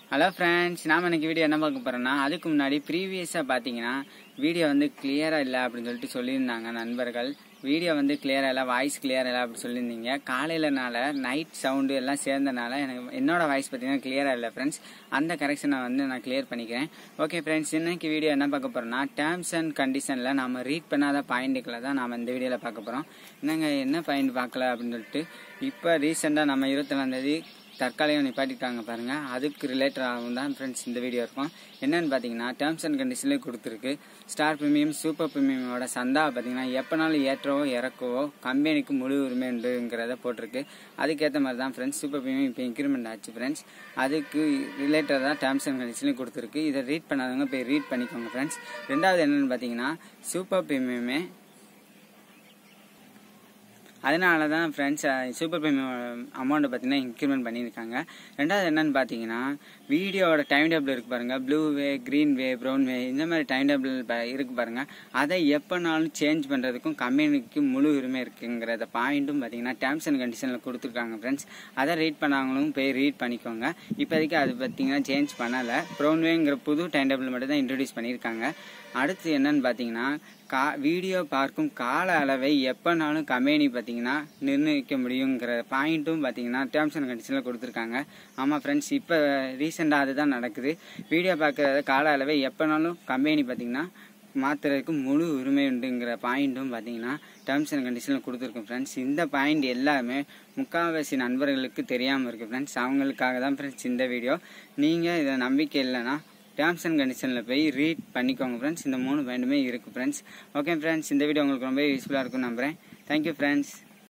hello friends நாம் இன்னைக்கு video என்ன பார்க்க போகிறோன்னா அதுக்கு முன்னாடி ப்ரீவியஸாக பார்த்தீங்கன்னா வீடியோ வந்து கிளியராக இல்லை அப்படின்னு சொல்லிட்டு சொல்லியிருந்தாங்க நண்பர்கள் வீடியோ வந்து கிளியராக இல்லை வாய்ஸ் கிளியராக இல்லை அப்படின்னு சொல்லியிருந்தீங்க காலையிலனால நைட் சவுண்டு எல்லாம் சேர்ந்தனால எனக்கு என்னோட வாய்ஸ் பார்த்தீங்கன்னா கிளியராக இல்லை ஃப்ரெண்ட்ஸ் அந்த கரெக்ஷனை வந்து நான் கிளியர் பண்ணிக்கிறேன் ஓகே ஃப்ரெண்ட்ஸ் இன்னைக்கு வீடியோ என்ன பார்க்க போகிறோம்னா டேர்ம்ஸ் அண்ட் கண்டிஷனில் நம்ம ரீட் பண்ணாத பாயிண்ட்டுகளை தான் நாம் இந்த வீடியோவில் பார்க்க போகிறோம் என்னங்க என்ன பாயிண்ட் பார்க்கல அப்படின்னு சொல்லிட்டு இப்போ ரீசெண்டாக நம்ம இருபத்தொன்னாந்தேதி தற்காலிகம் நிப்பாட்டிட்டாங்க பாருங்க அதுக்கு ரிலேட்டட் ஆகும் தான் ஃப்ரெண்ட்ஸ் இந்த வீடியோ இருக்கும் என்னன்னு பார்த்தீங்கன்னா டேர்ம்ஸ் அண்ட் கண்டிஷன்லேயே கொடுத்துருக்கு ஸ்டார் ப்ரீமியம் சூப்பர் ப்ரீமியமோட சந்தா பார்த்தீங்கன்னா எப்போனாலும் ஏற்றவோ இறக்கவோ கம்பெனிக்கு முழு உரிமை உண்டுங்கிறத போட்டிருக்கு அதுக்கேற்ற மாதிரி தான் ஃப்ரெண்ட்ஸ் சூப்பர் ப்ரீமியம் இப்போ இன்க்ரிமெண்ட் ஆச்சு ஃப்ரெண்ட்ஸ் அதுக்கு ரிலேட்டட் தான் டேர்ம்ஸ் அண்ட் கண்டிஷன்லேயும் கொடுத்துருக்கு இதை ரீட் பண்ணாதவங்க போய் ரீட் பண்ணிக்கோங்க ஃப்ரெண்ட்ஸ் ரெண்டாவது என்னன்னு பார்த்தீங்கன்னா சூப்பர் ப்ரீமியமே அதனால தான் ஃப்ரெண்ட்ஸ் சூப்பர் பேமெண்ட் அமௌண்ட்டை பார்த்தீங்கன்னா இன்க்ரிமெண்ட் பண்ணியிருக்காங்க ரெண்டாவது என்னன்னு பார்த்தீங்கன்னா வீடியோவோட டைம் டேபிள் இருக்கு பாருங்க blue way green way brown way இந்த மாதிரி டைம் டேபிள் இருக்கு பாருங்க அதை எப்போனாலும் சேஞ்ச் பண்ணுறதுக்கும் கம்பெனிக்கு முழு உரிமை இருக்குங்கிறத பாயிண்ட்டும் பார்த்தீங்கன்னா டேர்ம்ஸ் அண்ட் கண்டிஷனில் கொடுத்துருக்காங்க ஃப்ரெண்ட்ஸ் அதை ரீட் பண்ணாங்களும் போய் ரீட் பண்ணிக்கோங்க இப்போதைக்கு அது பார்த்தீங்கன்னா சேஞ்ச் பண்ணலை ப்ரௌன் வேங்கிற புது டைம் டேபிள் மட்டும் தான் இன்ட்ரடியூஸ் பண்ணியிருக்காங்க அடுத்து என்னன்னு பார்த்தீங்கன்னா கா வீடியோ பார்க்கும் கால அளவை எப்போனாலும் கம்பெனி பார்த்தீங்கன்னா நிர்ணயிக்க முடியுங்கிற பாயிண்ட்டும் பார்த்தீங்கன்னா டேர்ம்ஸ் அண்ட் கண்டிஷனில் கொடுத்துருக்காங்க ஆமாம் ஃப்ரெண்ட்ஸ் இப்போ ரீசெண்டாக அதுதான் நடக்குது வீடியோ பார்க்குற கால அளவை எப்போனாலும் கம்பெனி பார்த்தீங்கன்னா மாற்றுறதுக்கு முழு உரிமை உண்டுங்கிற பாயிண்ட்டும் பார்த்தீங்கன்னா டேர்ம்ஸ் அண்ட் கண்டிஷனில் கொடுத்துருக்கோம் ஃப்ரெண்ட்ஸ் இந்த பாயிண்ட் எல்லாமே முக்கால்வாசி நண்பர்களுக்கு தெரியாமல் இருக்குது ஃப்ரெண்ட்ஸ் அவங்களுக்காக தான் ஃப்ரெண்ட்ஸ் இந்த வீடியோ நீங்கள் இதை நம்பிக்கை இல்லைன்னா டேர்ம்ஸ் அண்ட் கண்டிஷனில் போய் ரீட் பண்ணிக்கோங்க ஃப்ரெண்ட்ஸ் இந்த மூணு பாயிண்ட்டுமே இருக்குது ஃப்ரெண்ட்ஸ் ஓகே ஃப்ரெண்ட்ஸ் இந்த வீடியோ உங்களுக்கு ரொம்ப யூஸ்ஃபுல்லாக இருக்கும் நம்புகிறேன் தேங்க்யூ ஃப்ரெண்ட்ஸ்